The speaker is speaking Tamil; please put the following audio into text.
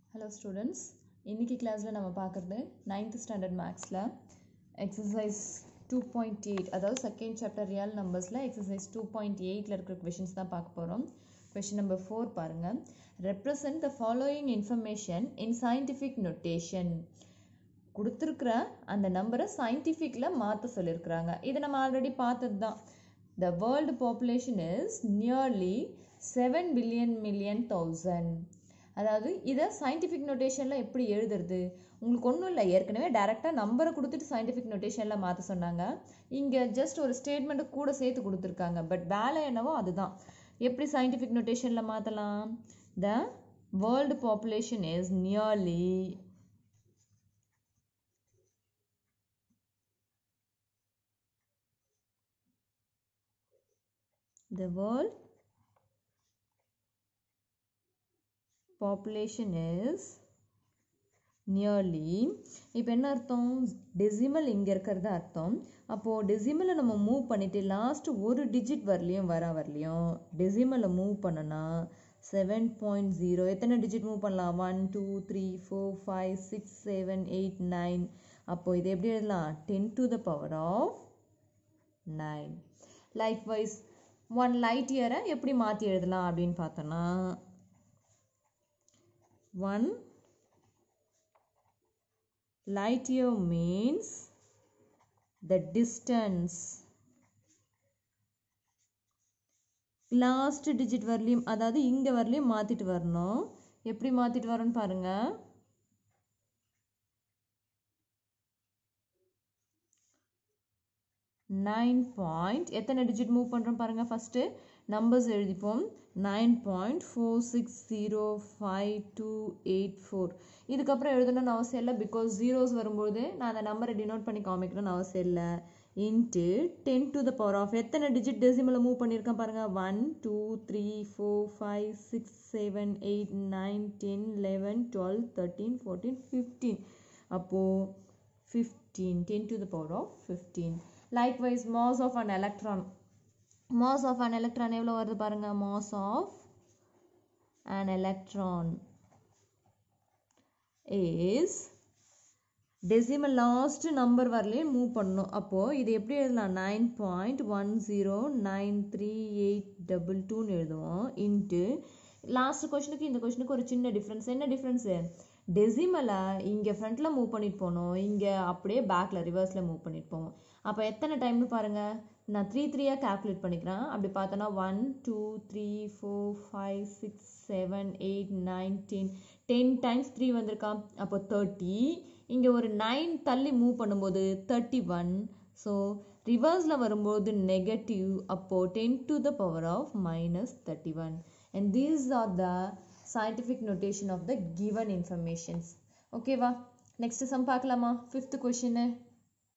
ஹலோ ஸ்டூடெண்ட்ஸ் இன்னைக்கு கிளாஸில் நம்ம பார்க்குறது நைன்த் ஸ்டாண்டர்ட் மேக்ஸில் எக்ஸசைஸ் டூ பாயிண்ட் எயிட் அதாவது செகண்ட் சாப்டர் ரியல் நம்பர்ஸில் எக்ஸசைஸ் டூ பாயிண்ட் எயிட்டில் இருக்கிற கொஷின்ஸ் தான் பார்க்க போகிறோம் கொஷின் நம்பர் ஃபோர் பாருங்கள் represent the following information in scientific notation கொடுத்துருக்குற அந்த நம்பரை சயின்டிஃபிக்கில் மாற்ற சொல்லியிருக்கிறாங்க இதை நம்ம ஆல்ரெடி பார்த்தது தான் the world population is nearly seven billion million thousand அதாவது இதை சயின்டிஃபிக் நோட்டேஷனில் எப்படி எழுதுறது உங்களுக்கு ஒன்றும் இல்லை ஏற்கனவே டேரெக்டாக நம்பரை கொடுத்துட்டு சயின்டிஃபிக் நோட்டேஷனில் மாற்ற சொன்னாங்க இங்கே ஜஸ்ட் ஒரு ஸ்டேட்மெண்ட்டு கூட சேர்த்து கொடுத்துருக்காங்க பட் வேலை என்னவோ அதுதான் எப்படி சயின்டிஃபிக் நோட்டேஷனில் மாற்றலாம் the world population is nearly the world population is nearly இப்போ என்ன அர்த்தம் டெசிமல் இங்கே இருக்கிறது அர்த்தம் அப்போது டெசிமலை நம்ம மூவ் பண்ணிவிட்டு லாஸ்ட் ஒரு டிஜிட் வரலையும் வர வரலையும் டெசிமலை மூவ் பண்ணனா செவன் பாயிண்ட் ஜீரோ எத்தனை டிஜிட் மூவ் பண்ணலாம் one two three four five six seven eight nine அப்போது இது எப்படி எழுதலாம் ten to the power of nine likewise one light இயரை எப்படி மாற்றி எழுதலாம் அப்படின்னு பார்த்தோன்னா one light year means the distance last digit வரலையும் அதாவது இங்கே வரலையும் மாற்றிட்டு வரணும் எப்படி மாற்றிட்டு வரணும்னு பாருங்க நைன் பாயிண்ட் எத்தனை டிஜிட் மூவ் பண்ணுறோம் பாருங்கள் ஃபஸ்ட்டு நம்பர்ஸ் எழுதிப்போம் nine point four six zero five two eight four இதுக்கப்புறம் எழுதணும்னு அவசியம் இல்லை பிகாஸ் ஜீரோஸ் வரும்போது நான் அந்த நம்பரை டினோட் பண்ணி காமிக்கணும்னு அவசியம் இல்லை into ten to the power of எத்தனை டிஜிட் டெசிமலை மூவ் பண்ணியிருக்கேன் பாருங்கள் one two three four five six seven eight nine ten eleven twelve thirteen fourteen fifteen அப்போது fifteen ten to the power of fifteen likewise mass of an electron mass of an electron எவ்வளோ வருது பாருங்கள் mass of an electron is decimal last number வரலையும் மூவ் பண்ணணும் அப்போது இது எப்படி எழுதலாம் nine point one zero nine three eight double டூன்னு எழுதுவோம் இன்ட்டு லாஸ்ட் கொஷனுக்கு இந்த கொஷனுக்கு ஒரு சின்ன டிஃப்ரென்ஸ் என்ன டிஃப்ரென்ஸு டெசிமலை இங்கே ஃப்ரண்ட்டில் மூவ் பண்ணிட்டு போனோம் இங்கே அப்படியே பேக்கில் ரிவர்ஸில் மூவ் பண்ணிட்டு போவோம் அப்போ எத்தனை டைம்னு பாருங்கள் நான் த்ரீ த்ரீயாக கால்குலேட் பண்ணிக்கிறேன் அப்படி பார்த்தோன்னா one two three four five six seven eight nine ten ten times three வந்திருக்கா அப்போ தேர்ட்டி இங்கே ஒரு நைன் தள்ளி மூவ் பண்ணும்போது தேர்ட்டி ஒன் ஸோ ரிவர்ஸில் வரும்போது நெகட்டிவ் அப்போது ten to the power of minus thirty one and these are the scientific notation of the given informations ஓகேவா நெக்ஸ்ட் சம் பார்க்கலாமா ஃபிஃப்த் கொஷின்